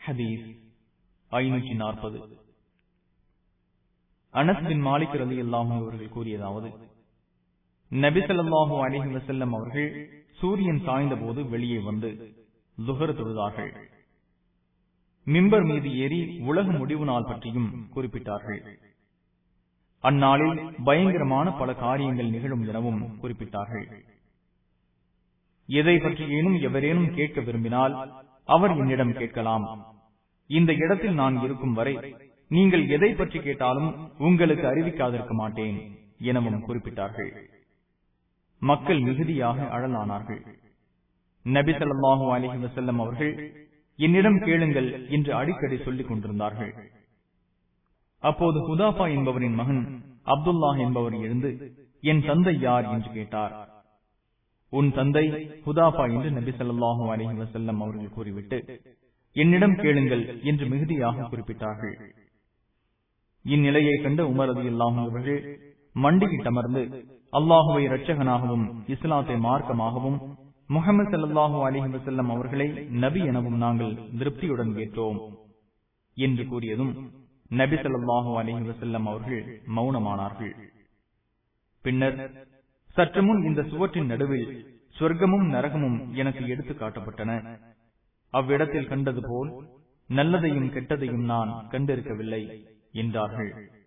ஹதீஸ் ஐநூற்றி நாற்பது அனஸ் பின் மாலிக் ரலி அல்லாஹும் அவர்கள் கூறியதாவது நபி ஸல்லல்லாஹு அலைஹி வஸல்லம் அவர்கள் சூரியன் சாய்ந்த போது வெளியே வந்து துஹர் தொழுதார்கள் மிம்பர் மீது ஏறி உலக முடிவு நாள் பற்றியும் குறிப்பிட்டார்கள் அந்நாளில் பயங்கரமான பல காரியங்கள் நிகழும் எனவும் குறிப்பிட்டார்கள் எதை பற்றியேனும் எவரேனும் கேட்க விரும்பினால் அவர் என்னிடம் கேட்கலாம் இந்த இடத்தில் நான் இருக்கும் வரை நீங்கள் எதை பற்றி கேட்டாலும் உங்களுக்கு அறிவிக்காதிருக்க மாட்டேன் எனவும் குறிப்பிட்டார்கள் மக்கள் மிகுதியாக அழலானார்கள் நபி ஸல்லல்லாஹு அலைஹி வஸல்லம் அவர்கள் என்னிடம் கேளுங்கள் என்று அடிக்கடி சொல்லிக் கொண்டிருந்தார்கள் அப்போது ஹுதாஃபா என்பவரின் மகன் அப்துல்லாஹ் என்பவர் எழுந்து என் தந்தை யார் என்று கேட்டார் உன் தந்தை ஹுதாஃபா என்று நபி ஸல்லல்லாஹு அலைஹி வஸல்லம் அவர்கள் கூறிவிட்டு என்னிடம் கேளுங்கள் என்று மிகுதியாக குறிப்பிட்டார்கள் இந்நிலையை கண்ட உமர் ரதி அவர்கள் மண்டியிட்டமர்ந்து அல்லாஹுவை இரட்சகனாகவும் இஸ்லாத்தை மார்க்கமாகவும் முகமது சல்லாஹூ அலிஹி வசல்லம் அவர்களை நபி எனவும் நாங்கள் திருப்தியுடன் ஏற்றோம் என்று கூறியதும் நபி ஸல்லல்லாஹு அலிஹி வசல்லம் அவர்கள் மௌனமானார்கள் பின்னர் சற்று முன் இந்த சுவற்றின் நடுவில் சொர்க்கமும் நரகமும் எனக்கு எடுத்து காட்டப்பட்டன அவ்விடத்தில் கண்டது போல் நல்லதையும் கெட்டதையும் நான் கண்டிருக்கவில்லை என்றார்கள்